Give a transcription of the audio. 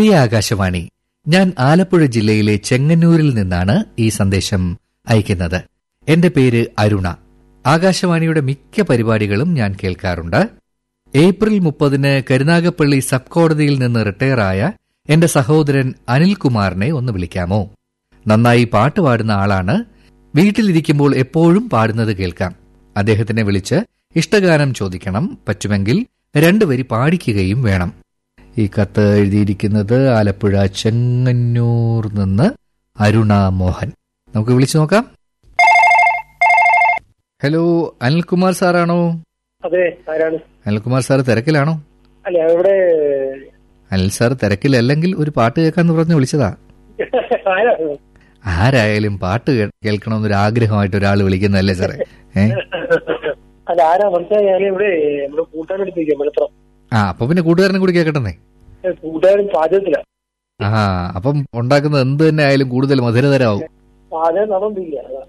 പ്രിയ ആകാശവാണി ഞാൻ ആലപ്പുഴ ജില്ലയിലെ ചെങ്ങന്നൂരിൽ നിന്നാണ് ഈ സന്ദേശം അയക്കുന്നത് എന്റെ പേര് അരുണ ആകാശവാണിയുടെ മിക്ക പരിപാടികളും ഞാൻ കേൾക്കാറുണ്ട് ഏപ്രിൽ മുപ്പതിന് കരുനാഗപ്പള്ളി സബ് കോടതിയിൽ നിന്ന് റിട്ടയറായ എന്റെ സഹോദരൻ അനിൽകുമാറിനെ ഒന്ന് വിളിക്കാമോ നന്നായി പാട്ട് പാടുന്ന ആളാണ് വീട്ടിലിരിക്കുമ്പോൾ എപ്പോഴും പാടുന്നത് കേൾക്കാം അദ്ദേഹത്തിനെ വിളിച്ച് ഇഷ്ടഗാനം ചോദിക്കണം പറ്റുമെങ്കിൽ രണ്ടുവരി പാടിക്കുകയും വേണം ഈ കത്ത് എഴുതിയിരിക്കുന്നത് ആലപ്പുഴ ചെങ്ങന്നൂർ നിന്ന് അരുണ മോഹൻ നമുക്ക് വിളിച്ചു നോക്കാം ഹലോ അനിൽകുമാർ സാറാണോ അതെ ആരാണ് അനിൽകുമാർ സാർ തിരക്കിലാണോ അല്ല ഇവിടെ അനിൽ സാർ തിരക്കിലല്ലെങ്കിൽ ഒരു പാട്ട് കേൾക്കാന്ന് പറഞ്ഞ് വിളിച്ചതാ ആരാണ് ആരായാലും പാട്ട് കേ- കേൾക്കണമെന്നൊരു ആഗ്രഹമായിട്ട് ഒരാൾ വിളിക്കുന്നതല്ലേ സാറേ ഏ അല്ല ആരാ മനസ്സിലായി ഞാൻ ഇവിടെ നമ്മുടെ കൂട്ടുകാരെടുത്തിരിക്കാം മലപ്പുറം ആ അപ്പൊ പിന്നെ കൂട്ടുകാരനെ കൂടി കേൾക്കട്ടെന്നേ കൂട്ടുകാരൻ പാചകത്തില ആ അപ്പം ഉണ്ടാക്കുന്നത് എന്ത് തന്നെ ആയാലും കൂടുതൽ മധുരതരമാവും പാചകം നടന്നില്ല